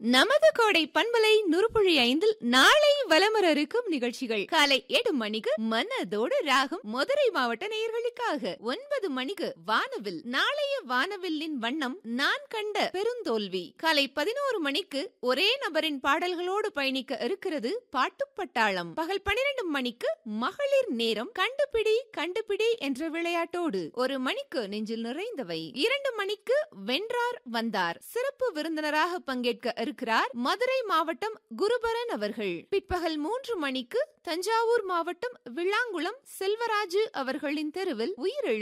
நமது கோடை பண்பலை நுறுப்புழி ஐந்தில் நாளை வலமர இருக்கும் நிகழ்ச்சிகள் காலை எட்டு மணிக்கு மனதோடு ராகம் மதுரை மாவட்ட நேயர்களுக்காக ஒன்பது மணிக்கு வானவில் நாளைய வானவில்லின் வண்ணம் நான் கண்ட பெருந்தோல்வி காலை பதினோரு மணிக்கு ஒரே நபரின் பாடல்களோடு பயணிக்க இருக்கிறது பாட்டுப்பட்டாளம் பகல் பன்னிரண்டு மணிக்கு மகளிர் நேரம் கண்டுபிடி கண்டுபிடி என்ற விளையாட்டோடு ஒரு மணிக்கு நெஞ்சில் நிறைந்தவை இரண்டு மணிக்கு வென்றார் வந்தார் சிறப்பு விருந்தினராக பங்கேற்க இருக்கிறார் மதுரை மாவட்டம் குருபரன் அவர்கள் பிற்பகல் மூன்று மணிக்கு தஞ்சாவூர் மாவட்டம் விளாங்குளம் செல்வராஜு அவர்களின் தெருவில் உயிரிழந்த